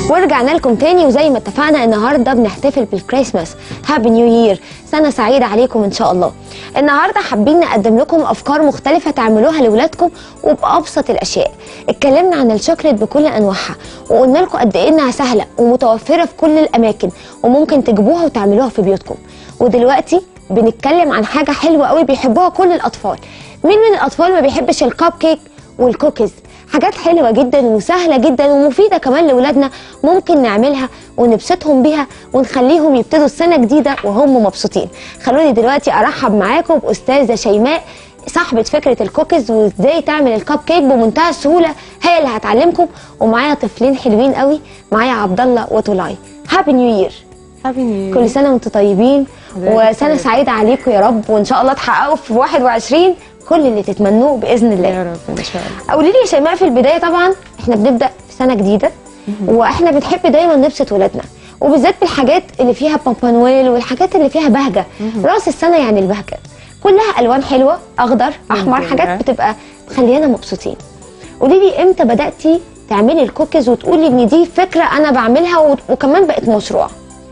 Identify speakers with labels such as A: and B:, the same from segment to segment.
A: ورجعنا لكم تاني وزي ما اتفقنا النهارده بنحتفل بالكريسماس هابي نيو يير سنه سعيده عليكم ان شاء الله النهارده حابين نقدم لكم افكار مختلفه تعملوها لاولادكم وبابسط الاشياء اتكلمنا عن الشوكليت بكل انواعها وقلنا لكم قد ايه انها سهله ومتوفره في كل الاماكن وممكن تجيبوها وتعملوها في بيوتكم ودلوقتي بنتكلم عن حاجه حلوه قوي بيحبوها كل الاطفال مين من الاطفال ما بيحبش الكب كيك والكوكيز حاجات حلوه جدا وسهله جدا ومفيده كمان لاولادنا ممكن نعملها ونبسطهم بيها ونخليهم يبتدوا السنه جديده وهم مبسوطين خلوني دلوقتي ارحب معاكم باستاذه شيماء صاحبة فكرة الكوكيز وازاي تعمل الكب كيك بمنتهى السهولة هي اللي هتعلمكم ومعايا طفلين حلوين قوي معايا عبد الله وطولاي هابي نيو يير
B: هابي نيو
A: كل سنة وانتم طيبين
B: حضرتك
A: وسنة
B: طيب.
A: سعيدة عليكم يا رب وان شاء الله تحققوا في 21 كل اللي تتمنوه بإذن الله
B: يا رب ان شاء الله
A: قولي لي يا شيماء في البدايه طبعا احنا بنبدا في سنه جديده واحنا بنحب دايما نبسط ولادنا وبالذات بالحاجات اللي فيها بابا نويل والحاجات اللي فيها بهجه راس السنه يعني البهجه كلها الوان حلوه اخضر احمر
B: جميلة.
A: حاجات بتبقى مخليانا مبسوطين قولي لي امتى بداتي تعملي الكوكيز وتقولي ان دي فكره انا بعملها و- وكمان بقت مشروع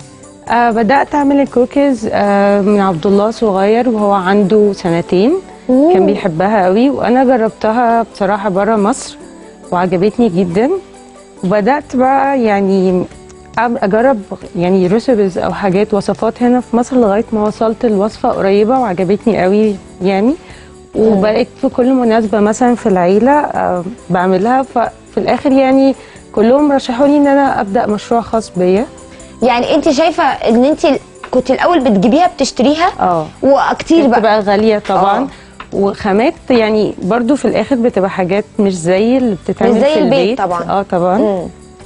B: آه بدات اعمل الكوكيز آه من عبد الله صغير وهو عنده سنتين
A: مم.
B: كان بيحبها قوي وانا جربتها بصراحه بره مصر وعجبتني جدا وبدات بقى يعني أب- اجرب يعني ريسيبيز او حاجات وصفات هنا في مصر لغايه ما وصلت لوصفه قريبه وعجبتني قوي يعني وبقيت في كل مناسبه مثلا في العيله آه بعملها ففي الاخر يعني كلهم رشحوا لي ان انا ابدا مشروع خاص بيا
A: يعني انت شايفه ان انت كنت الاول بتجيبيها بتشتريها
B: اه
A: وكتير بقى
B: بتبقى غاليه طبعا
A: آه.
B: وخامات يعني برضو في الاخر بتبقى حاجات مش زي اللي بتتعمل
A: مش زي
B: في
A: البيت
B: البيت
A: طبعا.
B: اه طبعا
A: مم.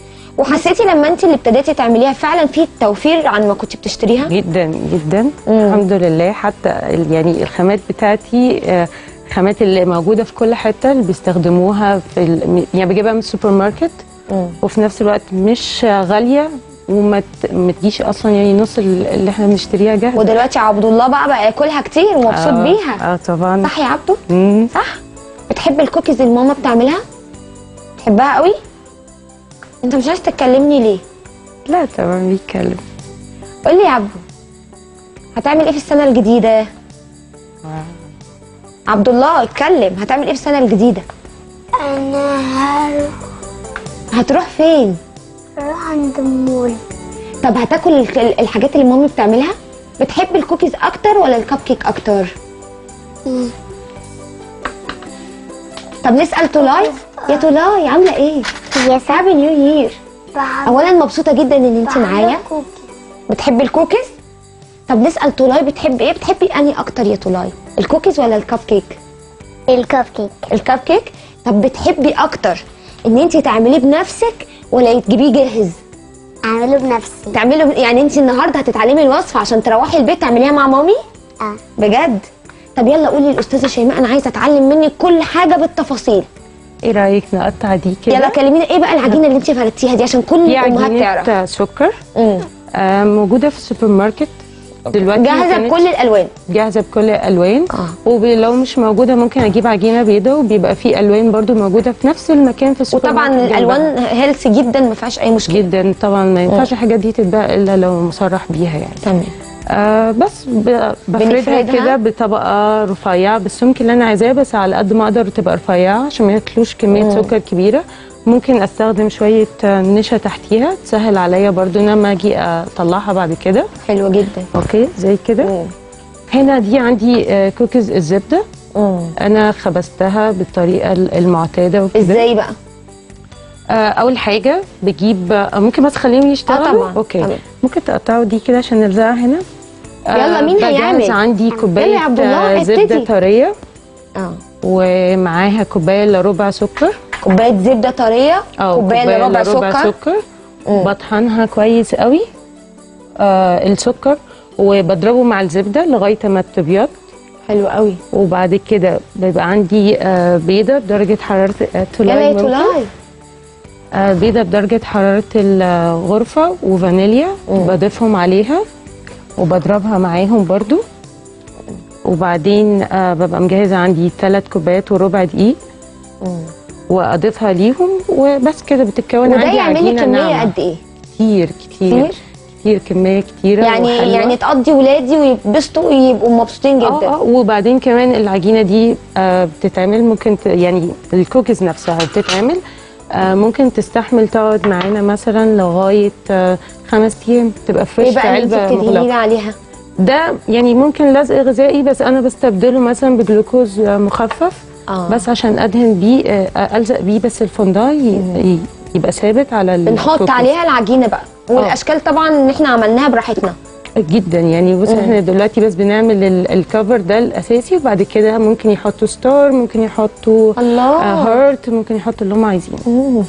A: وحسيتي لما انت اللي ابتديتي تعمليها فعلا في توفير عن ما كنت بتشتريها
B: جدا جدا
A: مم.
B: الحمد لله حتى ال- يعني الخامات بتاعتي آه، الخامات اللي موجوده في كل حته اللي بيستخدموها في ال- يعني بجيبها من السوبر ماركت
A: مم.
B: وفي نفس الوقت مش غاليه وما ت- ما تجيش اصلا يعني نص ال- اللي احنا بنشتريها جاهزه
A: ودلوقتي عبد الله بقى بقى ياكلها كتير ومبسوط
B: آه،
A: بيها
B: اه طبعا
A: صح يا عبدو
B: مم.
A: صح بتحب الكوكيز اللي ماما بتعملها بتحبها قوي انت مش عايز تكلمني ليه
B: لا طبعا بيتكلم
A: قول لي يا عبدو هتعمل ايه في السنه الجديده عبد الله اتكلم هتعمل ايه في السنه الجديده
C: انا هروح
A: هتروح فين
C: عند المول
A: طب هتاكل ال- الحاجات اللي مامي بتعملها بتحب الكوكيز اكتر ولا الكب كيك اكتر طب نسال تولاي يا تولاي عامله ايه
C: يا
A: هابي نيو يير
C: بحب
A: اولا مبسوطه جدا ان انت
C: بحب
A: معايا
C: كوكي.
A: بتحبي الكوكيز طب نسال تولاي بتحبي ايه بتحبي انهي اكتر يا تولاي الكوكيز ولا الكب كيك
C: الكب كيك
A: الكب كيك طب بتحبي اكتر ان انت تعمليه بنفسك ولا تجيبيه جاهز
C: اعمله بنفسي
A: تعمله يعني انت النهارده هتتعلمي الوصفه عشان تروحي البيت تعمليها مع مامي
C: اه
A: بجد طب يلا قولي للاستاذه شيماء انا عايزه اتعلم منك كل حاجه بالتفاصيل
B: ايه رايك نقطع دي كده
A: يلا كلمينا ايه بقى العجينه اللي انت فردتيها دي عشان كل
B: دي
A: الامهات تعرف
B: عجينه سكر
A: مم.
B: آه موجوده في السوبر ماركت دلوقتي
A: جاهزه
B: كانت
A: بكل الالوان
B: جاهزه بكل الالوان
A: آه.
B: ولو مش موجوده ممكن اجيب عجينه بيضه وبيبقى في الوان برضو موجوده في نفس المكان في السوبر
A: وطبعا
B: ماركت جنبها.
A: الالوان هيلث جدا ما فيهاش اي مشكله
B: جدا طبعا ما ينفعش الحاجات دي تتباع الا لو مصرح بيها يعني
A: تمام
B: آه بس ب- بفردها
A: بنفردها؟
B: كده بطبقه رفيعه بالسمك اللي انا عايزاه بس على قد ما اقدر تبقى رفيعه عشان ما ياكلوش كميه سكر كبيره ممكن استخدم شويه آه، نشا تحتيها تسهل عليا برضو ان انا لما اجي اطلعها بعد كده
A: حلوه جدا
B: اوكي زي كده
A: مم.
B: هنا دي عندي آه، كوكيز الزبده
A: مم.
B: انا خبزتها بالطريقه المعتاده وكده
A: ازاي بقى
B: آه، اول حاجه بجيب آه، ممكن بس خليهم يشتغلوا
A: آه طبعاً،
B: اوكي
A: طبعاً.
B: ممكن تقطعوا دي كده عشان نلزقها هنا
A: يلا، مين
B: بجهز
A: هيعمل؟
B: عندي
A: يلا
B: كوبايه
A: يا عبد الله،
B: آه، زبده
A: ابتدي.
B: طريه
A: اه
B: ومعاها كوبايه الا ربع سكر
A: كوبايه زبده طريه
B: او
A: كوبايه الا ربع سكر
B: سكر
A: مم.
B: بطحنها كويس قوي آه السكر وبضربه مع الزبده لغايه ما تبيض
A: حلو قوي
B: وبعد كده بيبقى عندي آه بيضه بدرجه حراره آه،
A: يلا
B: تولاي
A: يا
B: ممكن.
A: تولاي
B: آه، بيضة بدرجة حرارة الغرفة وفانيليا بضيفهم عليها وبضربها معاهم برضو وبعدين آه، ببقى مجهزة عندي ثلاث كوبايات وربع دقيق واضيفها ليهم وبس كده بتتكون
A: وده
B: عندي
A: يعمل لي
B: عجينه
A: كميه
B: ناعمه
A: قد ايه
B: كتير كتير
A: كتير؟
B: كتير كميه كتيره
A: يعني
B: وحلوة.
A: يعني تقضي ولادي ويتبسطوا ويبقوا مبسوطين جدا
B: اه اه وبعدين كمان العجينه دي آه بتتعمل ممكن ت... يعني الكوكيز نفسها بتتعمل آه ممكن تستحمل تقعد معانا مثلا لغايه آه خمس ايام تبقى فريش
A: ايه
B: في
A: بقى اللي انت
B: علبه
A: بتدهني لي
B: مغلقه
A: عليها
B: ده يعني ممكن لزق غذائي بس انا بستبدله مثلا بجلوكوز آه، مخفف
A: اه
B: بس عشان ادهن بيه آه، الزق بيه بس الفondant ي... ي... يبقى ثابت على
A: بنحط
B: الكوكيز.
A: عليها العجينه بقى والاشكال طبعا ان احنا عملناها براحتنا
B: جدا يعني بص احنا دلوقتي بس بنعمل ال- الكفر ده الاساسي وبعد كده ممكن يحطوا ستار ممكن يحطوا
A: الله
B: هارت ممكن يحطوا اللي هم عايزينه
A: مم.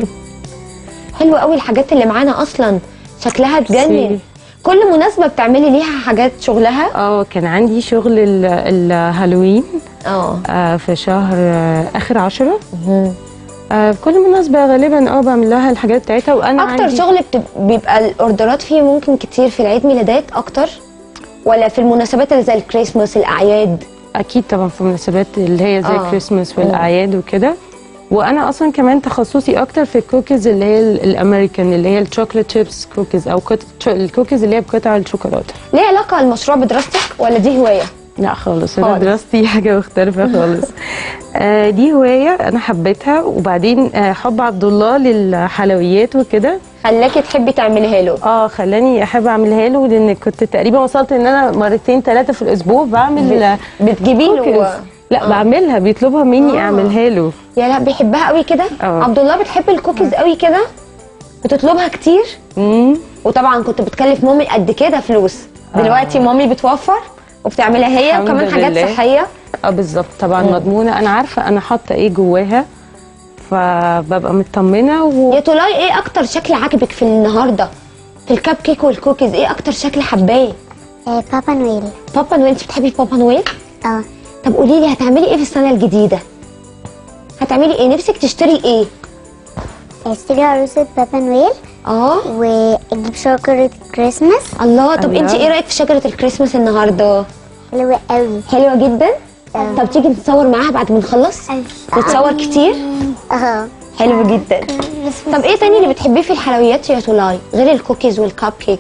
A: حلو قوي الحاجات اللي معانا اصلا شكلها تجنن
B: ميرسي.
A: كل مناسبه بتعملي ليها حاجات شغلها
B: اه كان عندي شغل ال- الهالوين
A: اه
B: آه في شهر آه اخر عشرة آه في كل مناسبة غالبا اه بعمل لها الحاجات بتاعتها وانا
A: اكتر
B: عندي
A: شغل بتب... بيبقى الاوردرات فيه ممكن كتير في العيد ميلادات اكتر ولا في المناسبات اللي زي الكريسماس الاعياد
B: اكيد طبعا في المناسبات اللي هي زي
A: آه.
B: الكريسماس والاعياد وكده وانا اصلا كمان تخصصي اكتر في الكوكيز اللي هي ال- الامريكان اللي هي الشوكليت شيبس كوكيز او قط... الكوكيز اللي هي بقطع الشوكولاته
A: ليه علاقه المشروع بدراستك ولا دي هوايه
B: لا خالص انا
A: خالص.
B: دراستي حاجه مختلفه خالص آه دي هوايه انا حبيتها وبعدين آه حب عبد الله للحلويات وكده
A: خلاكي تحبي تعمليها له
B: اه خلاني احب اعملها له لان كنت تقريبا وصلت ان انا مرتين ثلاثه في الاسبوع بعمل آه،
A: بتجيبي
B: كوكيز
A: له
B: لا بعملها بيطلبها مني
A: آه.
B: اعملها له
A: يا لا بيحبها قوي كده
B: اه.
A: عبد الله بتحب الكوكيز قوي كده بتطلبها كتير
B: امم
A: وطبعا كنت بتكلف مامي قد كده فلوس دلوقتي مامي بتوفر وبتعملها هي
B: الحمد
A: وكمان حاجات
B: لله.
A: صحيه
B: اه بالظبط طبعا مضمونه انا عارفه انا حاطه ايه جواها فببقى مطمنه و...
A: يا تولاي ايه اكتر شكل عاجبك في النهارده في الكب كيك والكوكيز ايه اكتر شكل حباه
C: آه، بابا نويل
A: بابا نويل انت بتحبي بابا نويل
C: اه
A: طب قولي لي هتعملي ايه في السنه الجديده هتعملي ايه نفسك تشتري ايه
C: اشتري عروسة بابا نويل
A: اه
C: واجيب شجرة كريسماس
A: الله طب
B: الله.
A: انت ايه رايك في شجره الكريسماس النهارده
C: حلوة قوي
A: حلوه جدا طب تيجي نتصور معاها بعد ما نخلص نتصور كتير
C: اه
A: حلو جدا طب ايه تاني اللي بتحبيه في الحلويات يا تولاي غير الكوكيز والكب كيك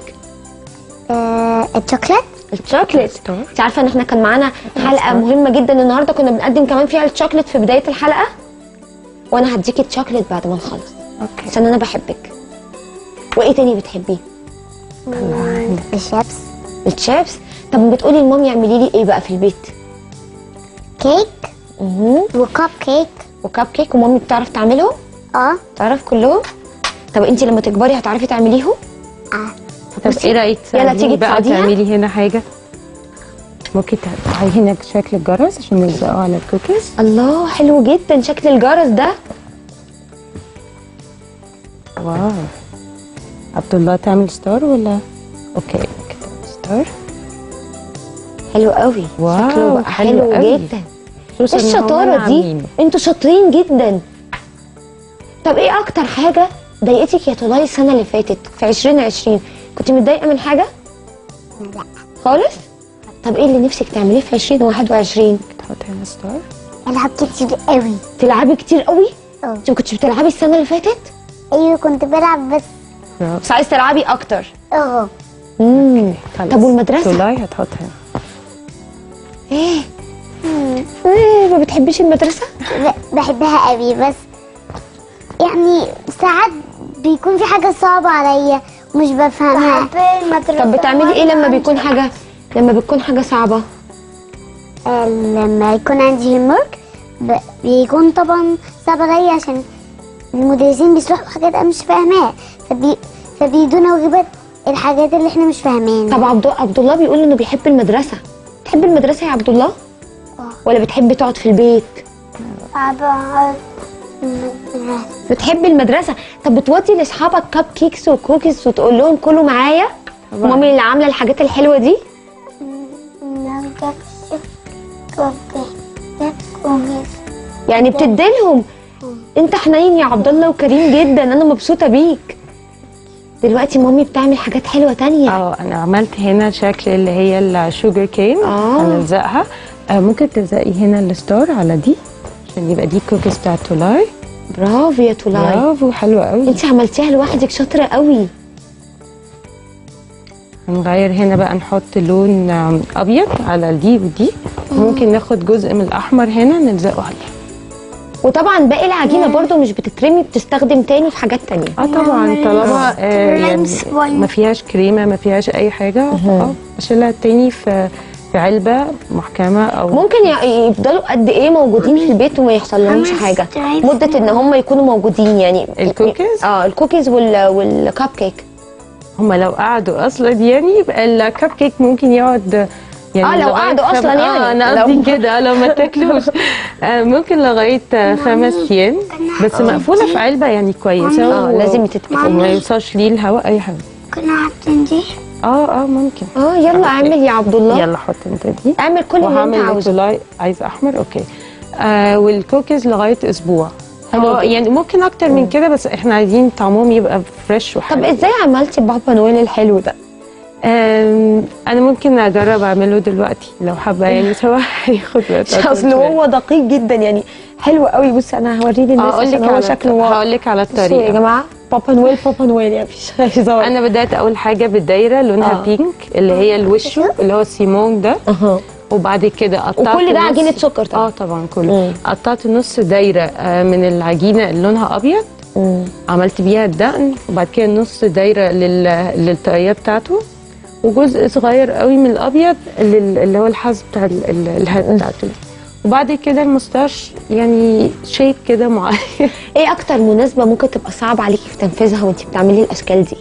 C: آه، الشوكليت
A: الشوكليت انت عارفه ان احنا كان معانا حلقه مهمه جدا النهارده كنا بنقدم كمان فيها الشوكليت في بدايه الحلقه وانا هديكي الشوكليت بعد ما نخلص
B: اوكي
A: عشان انا بحبك وايه تاني بتحبيه
C: الشيبس
A: الشيبس طب بتقولي لمامي اعملي لي ايه بقى في البيت
C: كيك
A: اها
C: وكب كيك
A: وكب كيك ومامي بتعرف تعملهم
C: اه
A: تعرف كلهم طب انت لما تكبري هتعرفي تعمليهم
C: اه
B: طب ايه رايك
A: يلا
B: تساعديني
A: تيجي
B: بقى
A: تساعديها؟
B: تعملي هنا حاجه ممكن تعملي هنا شكل الجرس عشان نلزقه على الكوكيز
A: الله حلو جدا شكل الجرس ده
B: واو عبد الله تعمل ستار ولا اوكي كده ستار
A: حلو قوي
B: واو،
A: شكله بقى
B: حلو
A: حلو,
B: قوي.
A: جدا
B: خصوصاً
A: ايه
B: إن هم
A: الشطاره دي
B: عاملينه.
A: انتوا شاطرين جدا طب ايه اكتر حاجه ضايقتك يا طلال السنه اللي فاتت في 2020 كنت متضايقه من حاجه
C: لا
A: خالص طب ايه اللي نفسك تعمليه في 2021
B: تحط هنا ستار
C: العب كتير قوي
A: تلعبي كتير قوي
C: اه
A: انت ما كنتش بتلعبي السنه اللي فاتت
C: ايوه كنت بلعب بس
A: بس عايز تلعبي اكتر
C: اه
A: امم
B: خلاص.
A: طب والمدرسه
B: تولاي هتحط هنا
A: ايه ايه ما بتحبيش المدرسه
C: ب- بحبها قوي بس يعني ساعات بيكون في حاجة صعبة عليا ومش بفهمها
A: طب بتعملي ايه لما بيكون حاجه لما بتكون حاجه صعبه
C: آه، لما يكون عندي هومورك بيكون طبعا صعب عليا عشان المدرسين بيشرحوا حاجات انا مش فاهماها فبي فبيدونا واجبات الحاجات اللي احنا مش فاهمينها
A: طب عبد عبد الله بيقول انه بيحب المدرسه تحب المدرسه يا عبد الله ولا بتحبي تقعد في البيت بتحبي المدرسه طب بتودي لاصحابك كب كيكس وكوكيز وتقول لهم كلوا معايا
B: طبعاً.
A: مامي اللي عامله الحاجات الحلوه دي يعني بتديلهم انت حنين يا عبد الله وكريم جدا انا مبسوطه بيك دلوقتي مامي بتعمل حاجات حلوه تانية
B: اه انا عملت هنا شكل اللي هي الشوجر كين
A: آه.
B: هنلزقها آه ممكن تلزقي هنا الستار على دي عشان يبقى دي الكوكيز بتاعت تولاي
A: برافو يا تولاي
B: برافو حلوه قوي
A: انت عملتيها لوحدك شاطره قوي
B: هنغير هنا بقى نحط لون آم، ابيض على دي ودي ممكن ناخد جزء من الاحمر هنا نلزقه عليه
A: وطبعا باقي العجينه برضو مش بتترمي بتستخدم تاني في حاجات تانية
B: اه طبعا طالما آه يعني
C: Lens wine.
B: ما فيهاش كريمه ما فيهاش اي حاجه اه اشيلها تاني في في علبه محكمه او
A: ممكن ي- يفضلوا قد ايه موجودين في البيت وما يحصل لهمش
C: خمس
A: حاجه
C: دقايق.
A: مده ان هم يكونوا موجودين يعني
B: الكوكيز؟
A: اه الكوكيز وال والكب كيك
B: هم لو قعدوا اصلا يعني يبقى الكب كيك ممكن يقعد يعني
A: آه، لو
B: لغاية
A: قعدوا
B: خم-
A: أصلاً يعني.
B: اه انا
A: لو-
B: قصدي كده لو ما تاكلوش آه، ممكن لغايه آه، خمس ايام بس مقفوله في علبه يعني كويسه
A: اه
B: و-
A: لازم تتقفل
B: وما يوصلش ليه الهواء اي حاجه
C: ممكن احط دي
B: اه اه ممكن
A: اه يلا اعمل يا عبد الله
B: يلا حط انت دي
A: اعمل كل اللي انت
B: وهعمل
A: عاوزه
B: نيكولاي عايز احمر اوكي آه والكوكيز لغايه اسبوع
A: حلو
B: اه
A: جدا.
B: يعني ممكن اكتر من كده بس احنا عايزين طعمهم يبقى فريش
A: طب
B: وحلو
A: ازاي عملتي بابا نويل الحلو ده
B: آم، انا ممكن اجرب اعمله دلوقتي لو حابه يعني سوا هياخد وقت أطول
A: اصل
B: شوية.
A: هو دقيق جدا يعني حلو قوي بصي انا هوريه للناس
B: هقول
A: عشان
B: لك
A: هو
B: على
A: شكله واو
B: هقول لك على
A: بصوا يا
B: الطريقه
A: جماعه بابا نويل بابا نويل يعني مفيش هزار
B: انا بدات اول حاجه بالدايره لونها
A: آه.
B: بينك اللي هي الوشه اللي هو السيمون ده
A: اها
B: وبعد كده قطعت
A: وكل ده
B: نص-
A: عجينه سكر طبعا
B: اه طبعا كله
A: مم.
B: قطعت نص دايره آه، من العجينه اللي لونها ابيض
A: مم.
B: عملت بيها الدقن وبعد كده نص دايره لل... للطاقيه بتاعته وجزء صغير قوي من الابيض لل... اللي هو الحظ بتاع ال... ال... الهات بتاعته دي. وبعد كده المستاش يعني شيب كده معين
A: ايه اكتر مناسبه ممكن تبقى صعب عليكي في تنفيذها وانت بتعملي الاشكال دي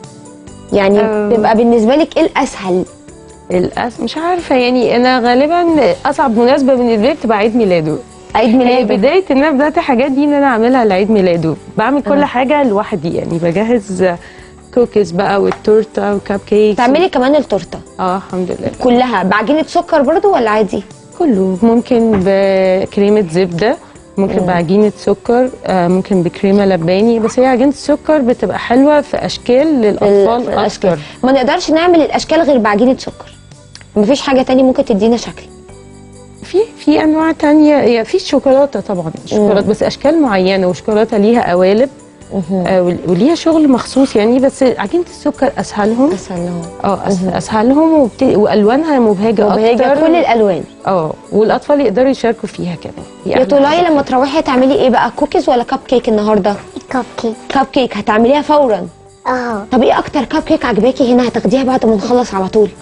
A: يعني
B: أم.
A: بيبقى بالنسبه لك ايه الاسهل
B: الأس... مش عارفه يعني انا غالبا اصعب مناسبه بالنسبه لي بتبقى عيد ميلاده
A: عيد
B: هي
A: ميلادك
B: بدايه ان انا بدات الحاجات دي ان انا اعملها لعيد ميلاده بعمل كل حاجه لوحدي يعني بجهز كوكيز بقى والتورته وكاب كيكس
A: تعملي كمان التورته
B: اه الحمد لله
A: كلها بعجينه سكر برضو ولا عادي
B: كله ممكن بكريمه زبده ممكن بعجينه سكر آه ممكن بكريمه لباني بس هي عجينه السكر بتبقى حلوه في اشكال
A: في
B: للاطفال
A: الاشكال
B: اكتر
A: ما نقدرش نعمل الاشكال غير بعجينه سكر مفيش حاجه تاني ممكن تدينا شكل
B: في في انواع تانية هي في الشوكولاته طبعا الشوكولاته بس اشكال معينه وشوكولاته ليها قوالب آه ول- وليها شغل مخصوص يعني بس عجينه السكر اسهلهم
A: اسهل
B: اه أس- اسهلهم وبت... والوانها مبهجه
A: وبهجة
B: اكتر
A: كل الالوان
B: اه والاطفال يقدروا يشاركوا فيها كمان هي
A: يا
B: أحلى
A: تولاي
B: حاجة.
A: لما تروحي تعملي ايه بقى كوكيز ولا كب كيك النهارده
C: كب كيك
A: كب كيك هتعمليها فورا
C: اه
A: طب ايه اكتر كب كيك عجباكي هنا هتاخديها بعد ما نخلص على طول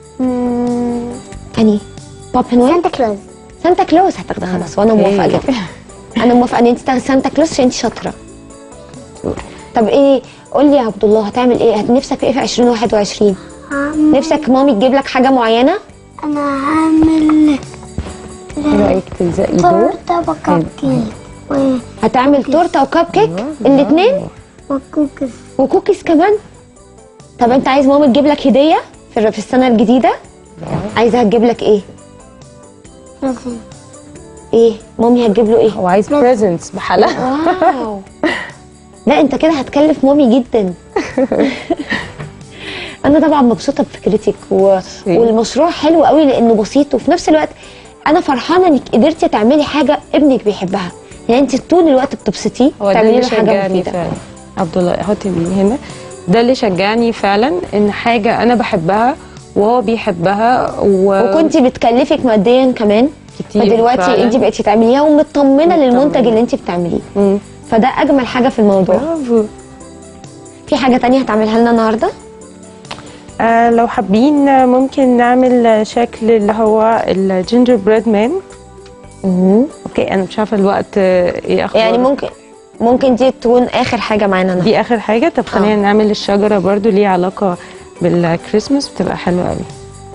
C: مم،
A: اني بابا نويل
C: سانتا كلوز
A: سانتا كلوز هتاخدها خلاص وانا موافقه
B: أوكي.
A: جدا انا موافقه ان انت تاخدي سانتا كلوز عشان انت شاطره طب ايه قول لي يا عبد الله هتعمل ايه هت- نفسك في ايه في 2021
C: هعمل-
A: نفسك مامي تجيب لك حاجه معينه
C: انا هعمل
B: ايه رايك تلزقي دول
C: تورته وكب كيك و-
A: هتعمل تورته وكب كيك الاثنين
C: وكوكيز
A: وكوكيز كمان طب انت عايز مامي تجيب لك هديه في في السنه الجديده عايزها تجيب لك ايه
C: رزين
A: ايه مامي هتجيب له ايه
B: هو عايز بريزنتس بحالها
A: واو لا انت كده هتكلف مامي جدا انا طبعا مبسوطه بفكرتك و... والمشروع حلو قوي لانه بسيط وفي نفس الوقت انا فرحانه انك قدرتي تعملي حاجه ابنك بيحبها يعني انت طول الوقت بتبسطيه
B: هو ده
A: تعملي
B: اللي
A: له حاجه
B: شجعني
A: مفيده
B: فعلا عبد الله حطي دي هنا ده اللي شجعني فعلا ان حاجه انا بحبها وهو بيحبها و...
A: وكنت بتكلفك ماديا كمان
B: كتير
A: فدلوقتي
B: فعلا.
A: انت بقيتي تعمليها ومطمنه
B: مطمنة.
A: للمنتج اللي انت بتعمليه
B: مم.
A: فده اجمل حاجه في الموضوع
B: برافو
A: في حاجه تانية هتعملها لنا النهارده
B: آه لو حابين آه، ممكن نعمل شكل اللي هو الجينجر بريد مان اوكي انا مش عارفه الوقت آه، ايه اخبار
A: يعني ممكن ممكن دي تكون اخر حاجه معانا النهارده
B: دي اخر حاجه طب خلينا
A: آه.
B: نعمل الشجره برضو ليها علاقه بالكريسماس بتبقى حلوه قوي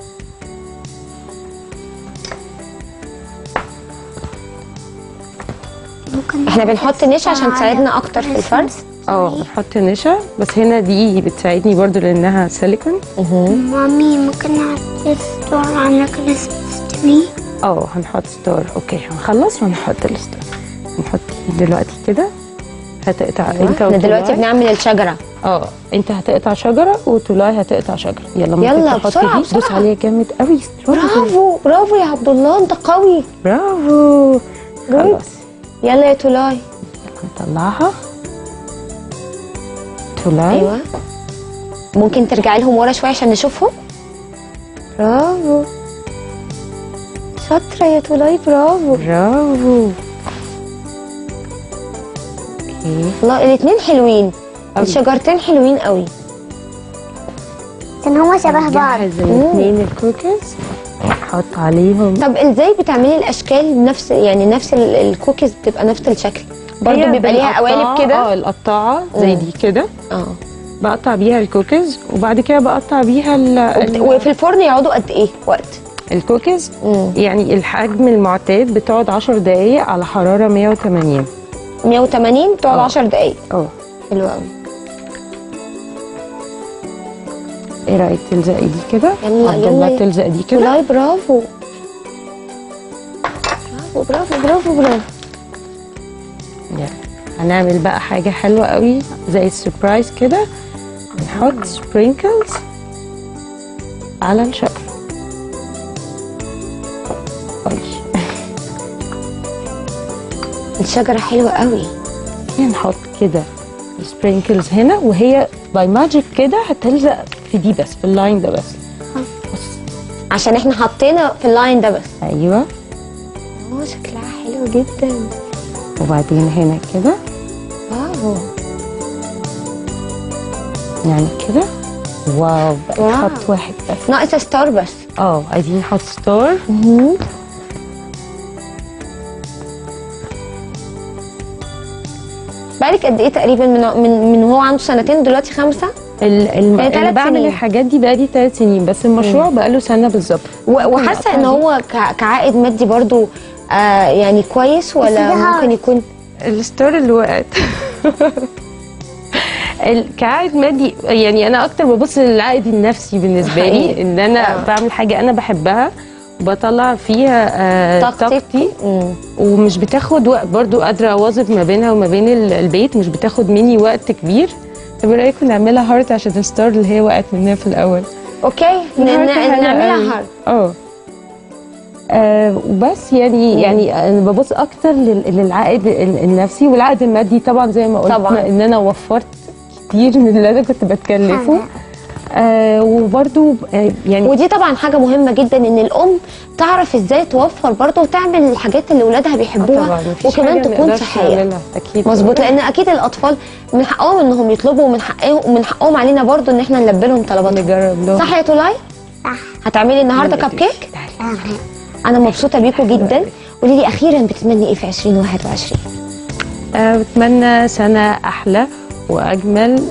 C: ممكن
A: احنا بنحط نشا عشان تساعدنا اكتر في الفرز
B: اه بنحط نشا بس هنا دي بتساعدني برضو لانها سيليكون
C: مامي ممكن نحط ستور على كريسماس تري
B: اه هنحط ستار اوكي هنخلص ونحط الستار هنحط دلوقتي كده هتقطع انت
A: احنا دلوقتي
B: وتولاي.
A: بنعمل الشجره
B: اه انت هتقطع شجره وتولاي هتقطع شجره يلا ممكن
A: يلا،
B: تحط
A: بسرعة،
B: دي.
A: بسرعة.
B: دوس عليها جامد قوي
A: برافو برافو يا عبد الله انت قوي
B: برافو خلاص
A: يلا يا تولاي
B: نطلعها تولاي
A: ايوه ممكن ترجعي لهم ورا شويه عشان نشوفهم برافو شاطره يا تولاي برافو
B: برافو اوكي
A: الله الاثنين حلوين
B: أوي.
A: الشجرتين حلوين قوي
C: عشان هما شبه بعض
B: جهز الاثنين الكوكيز نحط عليهم
A: طب ازاي بتعملي الاشكال نفس يعني نفس ال- الكوكيز بتبقى نفس الشكل برضه
B: هي
A: بيبقى ليها
B: بالقطاعة-
A: قوالب كده
B: اه القطاعه زي
A: مم.
B: دي كده
A: اه
B: بقطع بيها الكوكيز وبعد كده بقطع بيها ال-
A: وبت-
B: ال-
A: وفي الفرن يقعدوا قد ايه وقت
B: الكوكيز
A: مم.
B: يعني الحجم المعتاد بتقعد 10 دقايق على حراره 180
A: 180 تقعد
B: آه.
A: 10 دقايق
B: اه
A: حلو قوي
B: ايه رايك تلزقي دي كده
A: يلا،
B: عبد
A: يلا
B: الله
A: يا-
B: تلزق دي كده
A: والله برافو برافو برافو برافو برافو
B: يلا. هنعمل بقى حاجه حلوه قوي زي السربرايز كده نحط سبرينكلز على الشجر أي.
A: الشجره حلوه قوي
B: نحط كده السبرينكلز هنا وهي باي ماجيك كده هتلزق في دي بس في اللاين ده بس
A: عشان احنا حطينا في اللاين ده بس
B: ايوه
A: اه شكلها حلو جدا
B: وبعدين هنا كده
A: برافو
B: يعني كده واو بقى
A: واو.
B: خط واحد بس
A: ناقص ستار بس
B: اه عايزين نحط ستار
A: بقالك قد ايه تقريبا من من من هو عنده سنتين دلوقتي خمسه
B: ال- الم...
A: يعني
B: انا
A: تلات
B: بعمل
A: سنين.
B: الحاجات دي بقالي ثلاث سنين بس المشروع بقاله سنه بالظبط
A: و- وحاسه ان هو ك- كعائد مادي برضو آه يعني كويس ولا
C: ده
A: ممكن يكون
B: الستار اللي وقعت ال- كعائد مادي يعني انا اكتر ببص للعائد النفسي بالنسبه لي
A: حقيقي.
B: ان انا
A: آه.
B: بعمل حاجه انا بحبها وبطلع فيها آه
A: طاقتك.
B: طاقتي
A: مم.
B: ومش بتاخد وقت برضو قادره اوظف ما بينها وما بين ال- البيت مش بتاخد مني وقت كبير طب ايه رايكم نعملها هارت عشان الستار اللي هي وقعت منها في الاول
A: اوكي ن- ن-
B: الهارت حلو قوي.
A: نعملها هارد
B: اه آه، وبس يعني يعني انا ببص اكتر لل- للعائد ال- النفسي والعائد المادي طبعا زي ما قلت
A: طبعاً.
B: ان انا وفرت كتير من اللي انا كنت بتكلفه آه وبرده يعني
A: ودي طبعا حاجه مهمه جدا ان الام تعرف ازاي توفر برضو وتعمل الحاجات اللي ولادها بيحبوها
B: طبعا مفيش
A: وكمان
B: حاجة
A: تكون
B: نقدرش
A: صحيه
B: نعملها، اكيد
A: مظبوط لان اكيد الاطفال من حقهم انهم يطلبوا ومن حقهم ومن حقهم علينا برضو ان احنا نلبي لهم طلباتهم
B: نجرب لهم
A: صح يا تولاي
C: صح
A: هتعملي النهارده كب كيك انا مبسوطه بيكم جدا قولي لي اخيرا بتتمني ايه في 2021
B: آه بتمنى سنه احلى واجمل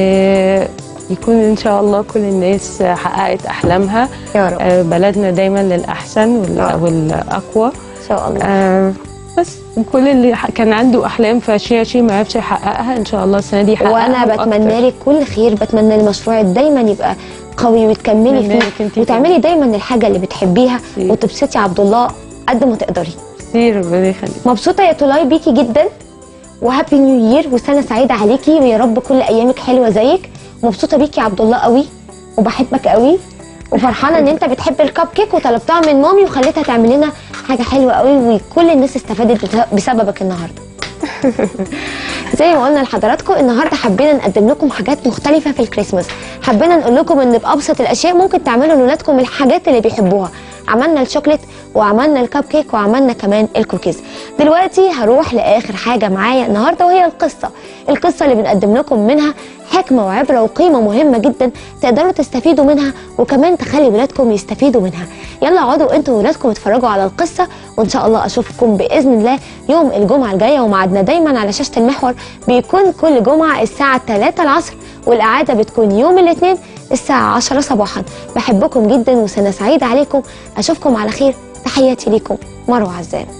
B: ويكون ان شاء الله كل الناس حققت احلامها
A: يا رب
B: آه بلدنا دايما للاحسن وال-
A: يا رب.
B: والاقوى
A: ان شاء الله
B: آه بس وكل اللي ح- كان عنده احلام في 2020 ما عرفش يحققها ان شاء الله السنه دي يحققها
A: وانا
B: وأكتر.
A: بتمنى لك كل خير بتمنى المشروع دايما يبقى قوي وتكملي
B: أتمنى لك
A: فيه
B: انتي
A: وتعملي دايما الحاجه اللي بتحبيها
B: ميرسي.
A: وتبسطي عبد الله قد ما تقدري
B: كتير ربنا يخليك
A: مبسوطه يا تولاي بيكي جدا وهابي نيو يير وسنه سعيده عليكي ويا رب كل ايامك حلوه زيك مبسوطه بيكي يا عبد الله قوي وبحبك قوي وفرحانه ان انت بتحب الكب كيك وطلبتها من مامي وخليتها تعمل لنا حاجه حلوه قوي وكل الناس استفادت بت- بسببك النهارده زي ما قلنا لحضراتكم النهارده حبينا نقدم لكم حاجات مختلفه في الكريسماس حبينا نقول لكم ان بابسط الاشياء ممكن تعملوا لاولادكم الحاجات اللي بيحبوها عملنا الشوكليت وعملنا الكب كيك وعملنا كمان الكوكيز دلوقتي هروح لاخر حاجه معايا النهارده وهي القصه القصه اللي بنقدم لكم منها حكمه وعبره وقيمه مهمه جدا تقدروا تستفيدوا منها وكمان تخلي ولادكم يستفيدوا منها يلا اقعدوا انتوا وولادكم اتفرجوا على القصه وان شاء الله اشوفكم باذن الله يوم الجمعه الجايه وميعادنا دايما على شاشه المحور بيكون كل جمعه الساعه 3 العصر والاعاده بتكون يوم الاثنين الساعه 10 صباحا بحبكم جدا وسنه سعيده عليكم اشوفكم على خير تحياتي ليكم مروه عزام